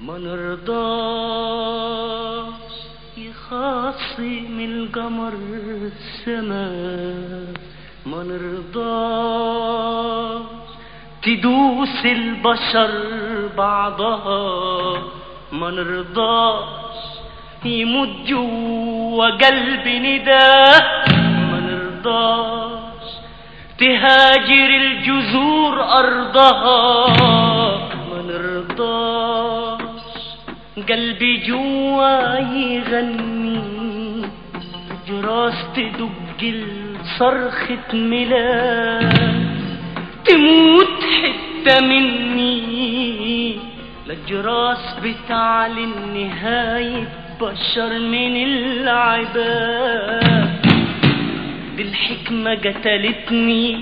ما نرضاش يخاصم القمر السماء ما نرضاش تدوس البشر بعضها ما نرضاش يموت جوا قلب نداء ما نرضاش تهاجر الجذور أرضها ما نرضاش قلبي جوا يغني جراس تدق صرخة ميلاد تموت حتة مني للجراس بتعلن نهاية بشر من العباد دي الحكمة قتلتني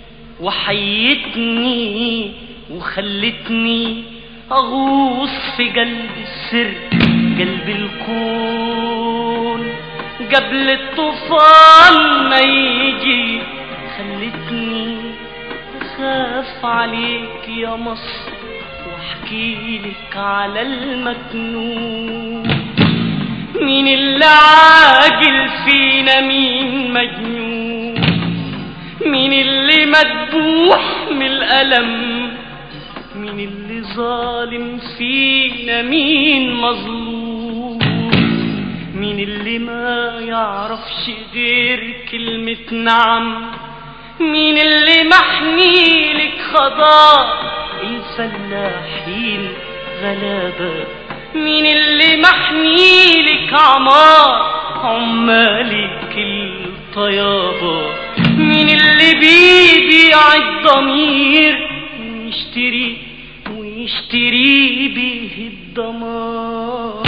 وحيتني وخلتني أغوص في قلب السر قلب الكون قبل الطوفان ما يجي خلتني أخاف عليك يا مصر واحكي لك على المكنون مين اللي عاجل فينا مين مجنون مين اللي مدبوح من الألم مين اللي ظالم فينا مين مظلوم مين اللي ما يعرفش غير كلمة نعم مين اللي محنيلك خضار الفلاحين غلابة مين اللي محنيلك عمار عمالك الطيابة مين اللي بيبيع الضمير ويشتري ويشتري به الدمار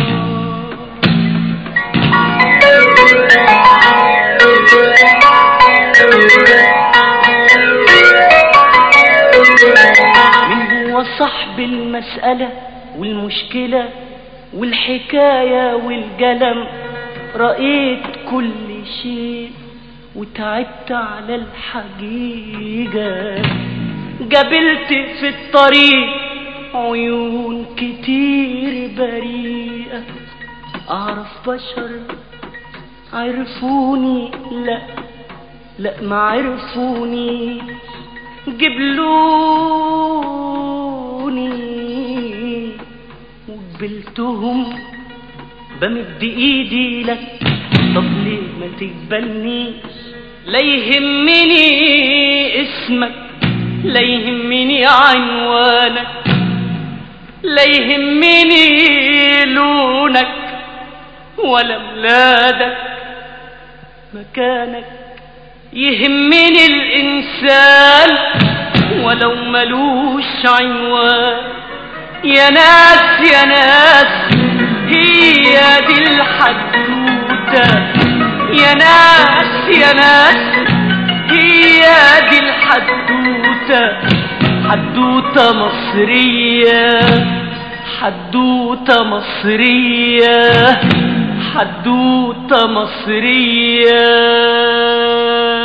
من هو صاحب المسألة والمشكلة والحكاية والقلم رأيت كل شيء وتعبت على الحقيقة قابلت في الطريق عيون كتير بريئة أعرف بشر عرفوني لا لا ما عرفوني قبلوني وقبلتهم بمد ايدي لك طب ليه ما تقبلنيش لا يهمني اسمك لا يهمني عنوانك لا يهمني لونك ولا ميلادك مكانك يهمني الإنسان ولو ملوش عنوان يا ناس يا ناس هي دي الحدوتة يا ناس يا ناس هي دي الحدوتة حدوتة مصرية حدوتة مصرية حدوتة مصرية